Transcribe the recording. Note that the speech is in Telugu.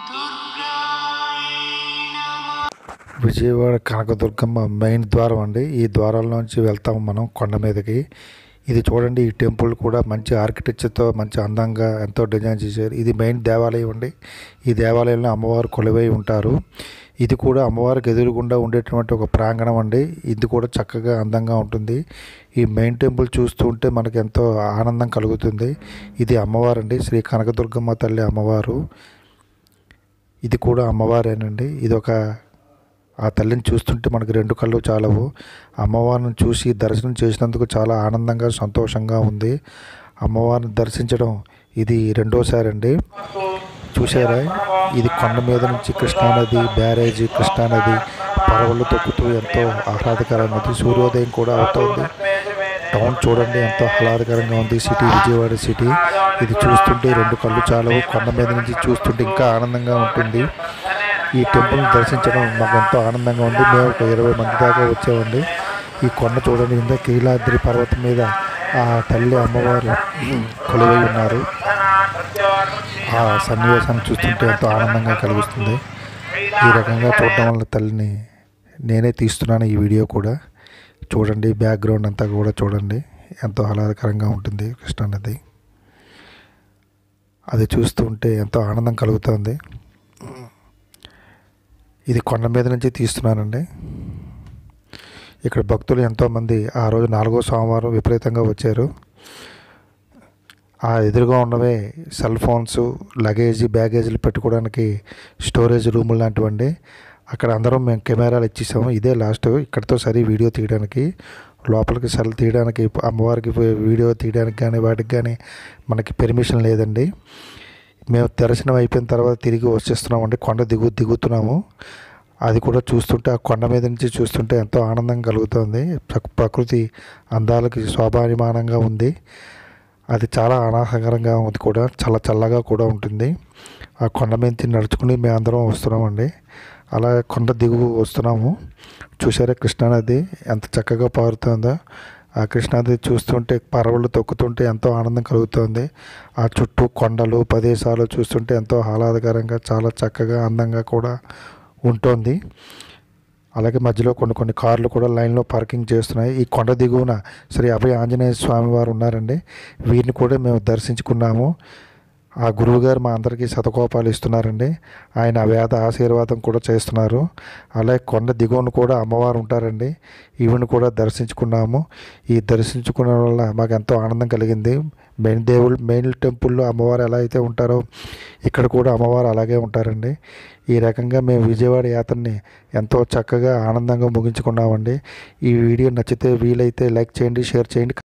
విజయవాడ కనకదుర్గమ్మ మెయిన్ ద్వారం అండి ఈ ద్వారాల్లోంచి వెళ్తాము మనం కొండ మీదకి ఇది చూడండి ఈ టెంపుల్ కూడా మంచి ఆర్కిటెక్చర్తో మంచి అందంగా ఎంతో డిజైన్ చేశారు ఇది మెయిన్ దేవాలయం అండి ఈ దేవాలయంలో అమ్మవారు కొలువై ఉంటారు ఇది కూడా అమ్మవారికి ఎదురుగుండా ఉండేటువంటి ఒక ప్రాంగణం అండి ఇది కూడా చక్కగా అందంగా ఉంటుంది ఈ మెయిన్ టెంపుల్ చూస్తూ ఉంటే మనకు ఎంతో ఆనందం కలుగుతుంది ఇది అమ్మవారు అండి శ్రీ కనకదుర్గమ్మ తల్లి అమ్మవారు ఇది కూడా అమ్మవారేనండి ఇది ఒక ఆ తల్లిని చూస్తుంటే మనకి రెండు కళ్ళు చాలవు అమ్మవారిని చూసి దర్శనం చేసినందుకు చాలా ఆనందంగా సంతోషంగా ఉంది అమ్మవారిని దర్శించడం ఇది రెండోసారి అండి చూసారా ఇది కొండ మీద నుంచి కృష్ణానది బ్యారేజీ కృష్ణానది పడవలు తొక్కుతూ ఎంతో ఆహ్లాదకరంగా ఉంది సూర్యోదయం కూడా అవుతోంది టౌన్ చూడండి ఎంతో ఆహ్లాదకరంగా ఉంది సిటీ విజయవాడ సిటీ ఇది చూస్తుంటే రెండు కళ్ళు చాలవు కొండ మీద నుంచి చూస్తుంటే ఇంకా ఆనందంగా ఉంటుంది ఈ టెంపుల్ని దర్శించడం మాకు ఎంతో ఆనందంగా ఉంది మేము ఒక ఇరవై మంది దాకా వచ్చామండి ఈ కొండ చూడండి కింద కీలాద్రి పర్వతం మీద ఆ తల్లి అమ్మవారు కొలువై ఉన్నారు ఆ సన్నివేశాన్ని చూస్తుంటే ఎంతో ఆనందంగా కలిగిస్తుంది ఈ రకంగా చూడటం వల్ల తల్లిని నేనే తీస్తున్నాను ఈ వీడియో కూడా చూడండి బ్యాక్గ్రౌండ్ అంతా కూడా చూడండి ఎంతో ఆహ్లాదకరంగా ఉంటుంది కృష్ణానది అది చూస్తూ ఉంటే ఎంతో ఆనందం కలుగుతుంది ఇది కొండ మీద నుంచి తీస్తున్నానండి ఇక్కడ భక్తులు ఎంతోమంది ఆ రోజు నాలుగో సోమవారం విపరీతంగా వచ్చారు ఆ ఎదురుగా ఉన్నవే సెల్ ఫోన్స్ లగేజీ బ్యాగేజీలు పెట్టుకోవడానికి స్టోరేజ్ రూములు లాంటివండి అక్కడ అందరం మేము కెమెరాలు ఇచ్చేసాము ఇదే లాస్ట్ ఇక్కడితో సరి వీడియో తీయడానికి లోపలికి సెల్ తీయడానికి అమ్మవారికి వీడియో తీయడానికి కానీ వాటికి కానీ మనకి పెర్మిషన్ లేదండి మేము దర్శనం అయిపోయిన తర్వాత తిరిగి వచ్చేస్తున్నామండి కొండ దిగు దిగుతున్నాము అది కూడా చూస్తుంటే ఆ కొండ మీద నుంచి చూస్తుంటే ఎంతో ఆనందం కలుగుతుంది ప్రక్- ప్రకృతి అందాలకి శోభానిమానంగా ఉంది అది చాలా ఆనందకరంగా ఉంది కూడా చాలా చల్లగా కూడా ఉంటుంది ఆ కొండ మీద నుంచి నడుచుకుని మేము అందరం వస్తున్నామండి అలా కొండ దిగు వస్తున్నాము చూసారా కృష్ణానది ఎంత చక్కగా పారుతుందో ఆ కృష్ణానది చూస్తుంటే పరవళ్ళు తొక్కుతుంటే ఎంతో ఆనందం కలుగుతుంది ఆ చుట్టూ కొండలు ప్రదేశాలు చూస్తుంటే ఎంతో ఆహ్లాదకరంగా చాలా చక్కగా అందంగా కూడా ఉంటుంది అలాగే మధ్యలో కొన్ని కొన్ని కార్లు కూడా లైన్లో పార్కింగ్ చేస్తున్నాయి ఈ కొండ దిగువన శ్రీ అభయ ఆంజనేయ స్వామి వారు ఉన్నారండి వీరిని కూడా మేము దర్శించుకున్నాము ఆ గురువుగారు మా అందరికీ శతకోపాలు ఇస్తున్నారండి ఆయన వేద ఆశీర్వాదం కూడా చేస్తున్నారు అలాగే కొండ దిగువన కూడా అమ్మవారు ఉంటారండి ఈవిని కూడా దర్శించుకున్నాము ఈ దర్శించుకున్న వల్ల మాకు ఎంతో ఆనందం కలిగింది మెయిన్ దేవుళ్ళు మెయిన్ టెంపుల్లో అమ్మవారు ఎలా అయితే ఉంటారో ఇక్కడ కూడా అమ్మవారు అలాగే ఉంటారండి ఈ రకంగా మేము విజయవాడ యాత్రని ఎంతో చక్కగా ఆనందంగా ముగించుకున్నామండి ఈ వీడియో నచ్చితే వీలైతే లైక్ చేయండి షేర్ చేయండి